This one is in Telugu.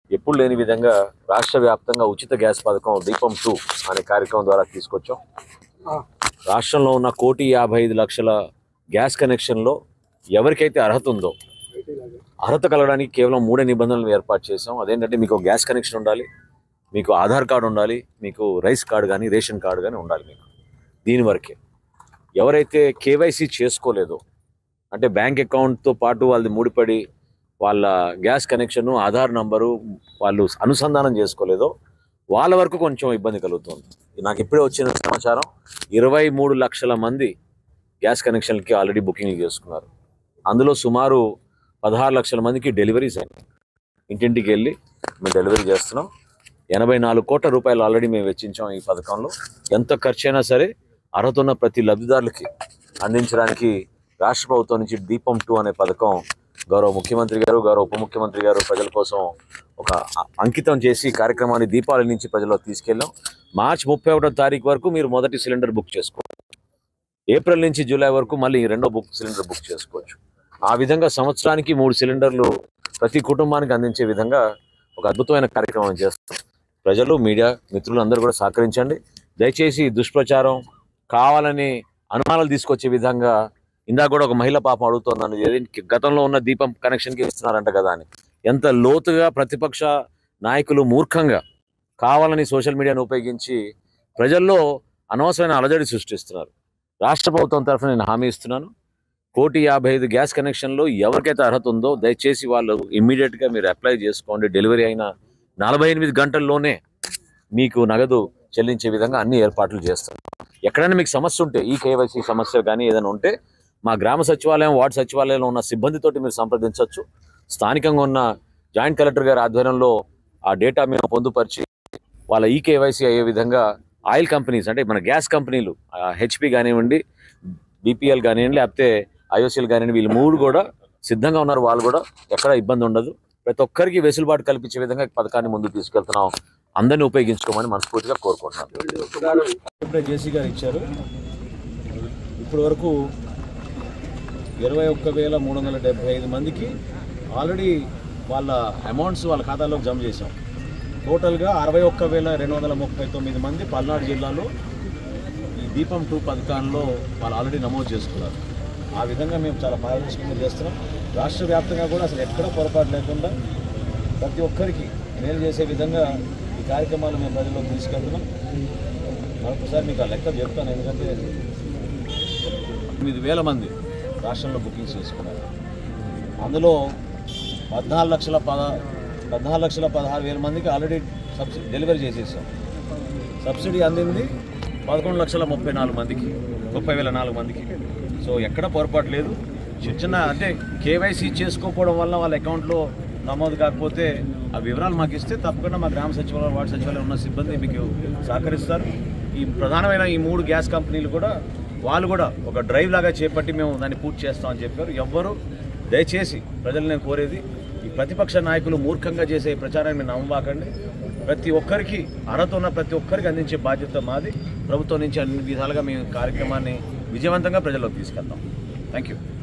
ఎప్పుడు లేని విధంగా రాష్ట్ర వ్యాప్తంగా ఉచిత గ్యాస్ పథకం దీపం టూ అనే కార్యక్రమం ద్వారా తీసుకొచ్చాం రాష్ట్రంలో ఉన్న కోటి యాభై ఐదు లక్షల గ్యాస్ కనెక్షన్లో ఎవరికైతే అర్హత ఉందో అర్హత కలగడానికి కేవలం మూడే నిబంధనలు ఏర్పాటు చేసాం అదేంటంటే మీకు ఒక గ్యాస్ కనెక్షన్ ఉండాలి మీకు ఆధార్ కార్డు ఉండాలి మీకు రైస్ కార్డు కానీ రేషన్ కార్డు కానీ ఉండాలి మీకు దీని వరకే ఎవరైతే కేవైసీ చేసుకోలేదో అంటే బ్యాంక్ అకౌంట్తో పాటు వాళ్ళది ముడిపడి వాళ్ళ గ్యాస్ కనెక్షన్ ఆధార్ నంబరు వాళ్ళు అనుసంధానం చేసుకోలేదో వాళ్ళ వరకు కొంచెం ఇబ్బంది కలుగుతుంది నాకు ఇప్పుడే వచ్చిన సమాచారం ఇరవై మూడు లక్షల మంది గ్యాస్ కనెక్షన్కి ఆల్రెడీ బుకింగ్లు చేసుకున్నారు అందులో సుమారు పదహారు లక్షల మందికి డెలివరీస్ అయినాయి ఇంటింటికి వెళ్ళి మేము డెలివరీ చేస్తున్నాం ఎనభై నాలుగు కోట్ల రూపాయలు ఆల్రెడీ మేము వెచ్చించాం ఈ పథకంలో ఎంత ఖర్చు అయినా సరే అర్హత ఉన్న ప్రతి లబ్ధిదారులకి అందించడానికి రాష్ట్ర ప్రభుత్వం నుంచి దీపం టూ అనే పథకం గౌరవ ముఖ్యమంత్రి గారు గౌరవ ఉప ముఖ్యమంత్రి గారు ప్రజల కోసం ఒక అ- అంకితం చేసి ఈ కార్యక్రమాన్ని దీపావళి నుంచి ప్రజలకు తీసుకెళ్ళాం మార్చి ముప్పై ఒకటో తారీఖు వరకు మీరు మొదటి సిలిండర్ బుక్ చేసుకోవచ్చు ఏప్రిల్ నుంచి జూలై వరకు మళ్ళీ రెండో బుక్ సిలిండర్ బుక్ చేసుకోవచ్చు ఆ విధంగా సంవత్సరానికి మూడు సిలిండర్లు ప్రతి కుటుంబానికి అందించే విధంగా ఒక అద్భుతమైన కార్యక్రమం చేస్తాం ప్రజలు మీడియా మిత్రులు అందరూ కూడా సహకరించండి దయచేసి ఈ దుష్ప్రచారం కావాలని అనుమానాలు తీసుకొచ్చే విధంగా ఇందాక కూడా ఒక మహిళ పాపం అడుగుతున్నాను ఏది గతంలో ఉన్న దీపం కనెక్షన్కి ఇస్తున్నారంట కదా అని ఎంత లోతుగా ప్రతిపక్ష నాయకులు మూర్ఖంగా కావాలని సోషల్ మీడియాను ఉపయోగించి ప్రజల్లో అనవసరమైన అలజడి సృష్టిస్తున్నారు రాష్ట్ర ప్రభుత్వం తరఫున నేను హామీ ఇస్తున్నాను కోటి యాభై ఐదు గ్యాస్ కనెక్షన్లో ఎవరికైతే అర్హత ఉందో దయచేసి వాళ్ళు ఇమ్మీడియట్గా మీరు అప్లై చేసుకోండి డెలివరీ అయిన నలభై ఎనిమిది గంటల్లోనే మీకు నగదు చెల్లించే విధంగా అన్ని ఏర్పాట్లు చేస్తాం ఎక్కడైనా మీకు సమస్య ఉంటే ఈ కేవైసీ సమస్య కానీ ఏదైనా ఉంటే మా గ్రామ సచివాలయం వార్డు సచివాలయంలో ఉన్న సిబ్బందితోటి మీరు సంప్రదించవచ్చు స్థానికంగా ఉన్న జాయింట్ కలెక్టర్ గారి ఆధ్వర్యంలో ఆ డేటా మేము పొందుపరిచి వాళ్ళ ఈ కేవైసీ అయ్యే విధంగా ఆయిల్ కంపెనీస్ అంటే మన గ్యాస్ కంపెనీలు హెచ్పి కానివ్వండి బీపీఎల్ కానివ్వండి లేకపోతే ఐఓసీఎల్ కానివ్వండి వీళ్ళు మూడు కూడా సిద్ధంగా ఉన్నారు వాళ్ళు కూడా ఎక్కడ ఇబ్బంది ఉండదు ప్రతి ఒక్కరికి వెసులుబాటు కల్పించే విధంగా ఈ పథకాన్ని ముందుకు తీసుకెళ్తున్నాం అందరినీ ఉపయోగించుకోమని మనస్ఫూర్తిగా కోరుకుంటున్నాను ఇప్పుడే జేసీ గారు ఇచ్చారు ఇప్పటి వరకు ఇరవై ఒక్క వేల మూడు వందల డెబ్బై ఐదు మందికి ఆల్రెడీ వాళ్ళ అమౌంట్స్ వాళ్ళ ఖాతాలోకి జమ చేశాం టోటల్గా అరవై ఒక్క వేల రెండు వందల ముప్పై తొమ్మిది మంది పల్నాడు జిల్లాలో ఈ దీపం టూ పథకాల్లో వాళ్ళు ఆల్రెడీ నమోదు చేసుకున్నారు ఆ విధంగా మేము చాలా పారదర్శకంగా చేస్తున్నాం రాష్ట్ర వ్యాప్తంగా కూడా అసలు ఎక్కడ పొరపాటు లేకుండా ప్రతి ఒక్కరికి మేలు చేసే విధంగా ఈ కార్యక్రమాలు మేము ప్రజల్లోకి తీసుకెళ్తున్నాం మరొకసారి మీకు ఆ లెక్క చెప్తాను ఎందుకంటే ఎనిమిది వేల మంది రాష్ట్రంలో బుకింగ్స్ చేసుకున్నారు అందులో పద్నాలుగు లక్షల పద పద్నాలుగు లక్షల పదహారు వేల మందికి ఆల్రెడీ సబ్సిడీ డెలివరీ చేసేసాం సబ్సిడీ అందింది పదకొండు లక్షల ముప్పై నాలుగు మందికి ముప్పై వేల నాలుగు మందికి సో ఎక్కడ పొరపాటు లేదు చిన్న చిన్న అంటే కేవైసీ చేసుకోకపోవడం వల్ల వాళ్ళ అకౌంట్లో నమోదు కాకపోతే ఆ వివరాలు మాకు ఇస్తే తప్పకుండా మా గ్రామ సచివాలయం వార్డు సచివాలయం ఉన్న సిబ్బంది మీకు సహకరిస్తారు ఈ ప్రధానమైన ఈ మూడు గ్యాస్ కంపెనీలు కూడా వాళ్ళు కూడా ఒక డ్రైవ్ లాగా చేపట్టి మేము దాన్ని పూర్తి చేస్తామని చెప్పారు ఎవ్వరు దయచేసి ప్రజలు నేను కోరేది ఈ ప్రతిపక్ష నాయకులు మూర్ఖంగా చేసే ఈ ప్రచారాన్ని మీరు నమ్మబాకండి ప్రతి ఒక్కరికి అర్హత ఉన్న ప్రతి ఒక్కరికి అందించే బాధ్యత మాది ప్రభుత్వం నుంచి అన్ని విధాలుగా మేము కార్యక్రమాన్ని విజయవంతంగా ప్రజల్లోకి తీసుకెళ్తాం థ్యాంక్ యూ